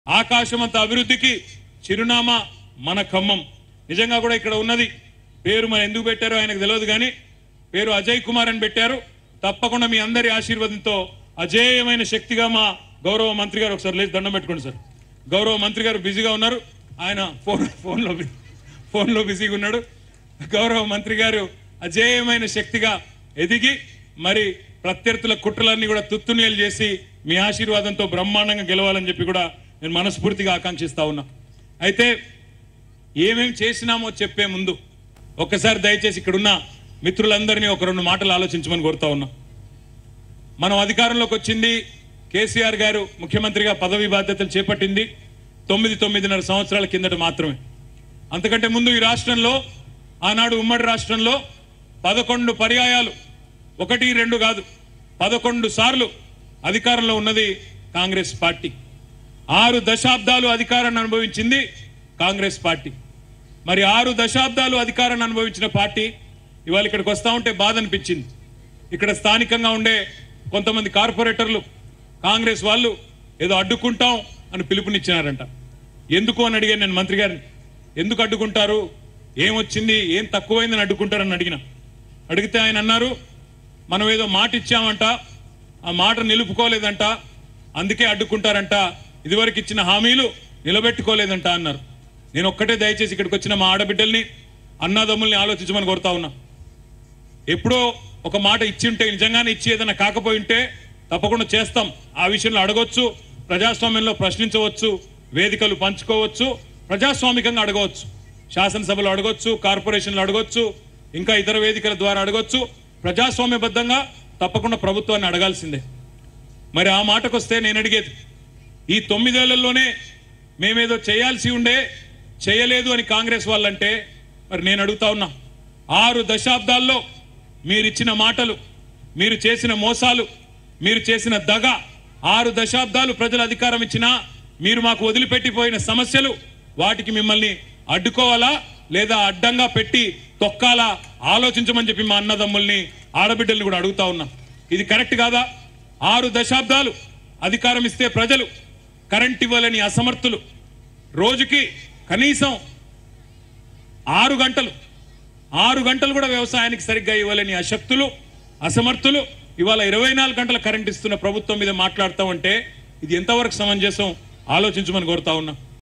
ఆకాశమంత అభివృద్ధికి చిరునామా మన ఖమ్మం నిజంగా కూడా ఇక్కడ ఉన్నది పేరు మరి ఎందుకు పెట్టారో ఆయనకు తెలియదు కానీ పేరు అజయ్ కుమార్ అని పెట్టారు తప్పకుండా మీ అందరి ఆశీర్వాదంతో అజేయమైన శక్తిగా మా గౌరవ మంత్రి గారు ఒకసారి లేచి దండం పెట్టుకోండి సార్ గౌరవ మంత్రి గారు బిజీగా ఉన్నారు ఆయన ఫోన్ ఫోన్లో బి- ఫోన్లో బిజీగా ఉన్నాడు గౌరవ మంత్రి గారు అజేయమైన శక్తిగా ఎదిగి మరి ప్రత్యర్థుల కుట్రలన్నీ కూడా తుత్తునీలు చేసి మీ ఆశీర్వాదంతో బ్రహ్మాండంగా గెలవాలని చెప్పి కూడా నేను మనస్ఫూర్తిగా ఆకాంక్షిస్తా ఉన్నా అయితే ఏమేం చేసినామో చెప్పే ముందు ఒక్కసారి దయచేసి ఇక్కడున్న మిత్రులందరినీ ఒక రెండు మాటలు ఆలోచించమని కోరుతా ఉన్నా మనం అధికారంలోకి వచ్చింది కేసీఆర్ గారు ముఖ్యమంత్రిగా పదవి బాధ్యతలు చేపట్టింది తొమ్మిది తొమ్మిదిన్నర సంవత్సరాల కిందట మాత్రమే అంతకంటే ముందు ఈ రాష్ట్రంలో ఆనాడు ఉమ్మడి రాష్ట్రంలో పదకొండు పర్యాయాలు ఒకటి రెండు కాదు పదకొండు సార్లు అధికారంలో ఉన్నది కాంగ్రెస్ పార్టీ ఆరు దశాబ్దాలు అధికారాన్ని అనుభవించింది కాంగ్రెస్ పార్టీ మరి ఆరు దశాబ్దాలు అధికారాన్ని అనుభవించిన పార్టీ ఇవాళ ఇక్కడికి వస్తా ఉంటే బాధ అనిపించింది ఇక్కడ స్థానికంగా ఉండే కొంతమంది కార్పొరేటర్లు కాంగ్రెస్ వాళ్ళు ఏదో అడ్డుకుంటాం అని పిలుపునిచ్చినారంట ఎందుకు అని అడిగాను నేను మంత్రి గారిని ఎందుకు అడ్డుకుంటారు ఏమొచ్చింది ఏం తక్కువైందని అడ్డుకుంటారని అడిగిన అడిగితే ఆయన అన్నారు మనం ఏదో మాట ఇచ్చామంట ఆ మాట నిలుపుకోలేదంట అందుకే అడ్డుకుంటారంట ఇదివరకు ఇచ్చిన హామీలు నిలబెట్టుకోలేదంట అన్నారు నేను ఒక్కటే దయచేసి ఇక్కడికి వచ్చిన మా ఆడబిడ్డల్ని అన్నదమ్ముల్ని ఆలోచించమని కోరుతా ఉన్నా ఎప్పుడో ఒక మాట ఇచ్చి ఉంటే నిజంగానే ఇచ్చి ఏదైనా కాకపోయి ఉంటే తప్పకుండా చేస్తాం ఆ విషయంలో అడగొచ్చు ప్రజాస్వామ్యంలో ప్రశ్నించవచ్చు వేదికలు పంచుకోవచ్చు ప్రజాస్వామికంగా అడగవచ్చు శాసనసభలో అడగొచ్చు కార్పొరేషన్లు అడగొచ్చు ఇంకా ఇతర వేదికల ద్వారా అడగొచ్చు ప్రజాస్వామ్యబద్ధంగా తప్పకుండా ప్రభుత్వాన్ని అడగాల్సిందే మరి ఆ మాటకొస్తే నేను అడిగేది ఈ తొమ్మిదేళ్లలోనే మేమేదో చేయాల్సి ఉండే చేయలేదు అని కాంగ్రెస్ వాళ్ళంటే మరి నేను అడుగుతా ఉన్నా ఆరు దశాబ్దాల్లో మీరిచ్చిన మాటలు మీరు చేసిన మోసాలు మీరు చేసిన దగ ఆరు దశాబ్దాలు ప్రజలు అధికారం ఇచ్చినా మీరు మాకు వదిలిపెట్టిపోయిన సమస్యలు వాటికి మిమ్మల్ని అడ్డుకోవాలా లేదా అడ్డంగా పెట్టి తొక్కాలా ఆలోచించమని చెప్పి మా అన్నదమ్ముల్ని ఆడబిడ్డల్ని కూడా అడుగుతా ఉన్నా ఇది కరెక్ట్ కాదా ఆరు దశాబ్దాలు అధికారం ఇస్తే ప్రజలు కరెంట్ ఇవ్వాలని అసమర్థులు రోజుకి కనీసం ఆరు గంటలు ఆరు గంటలు కూడా వ్యవసాయానికి సరిగ్గా ఇవ్వాలని అశక్తులు అసమర్థులు ఇవాళ ఇరవై నాలుగు గంటల కరెంట్ ఇస్తున్న ప్రభుత్వం మీద మాట్లాడతామంటే ఇది ఎంతవరకు సమంజసం ఆలోచించమని కోరుతా ఉన్నా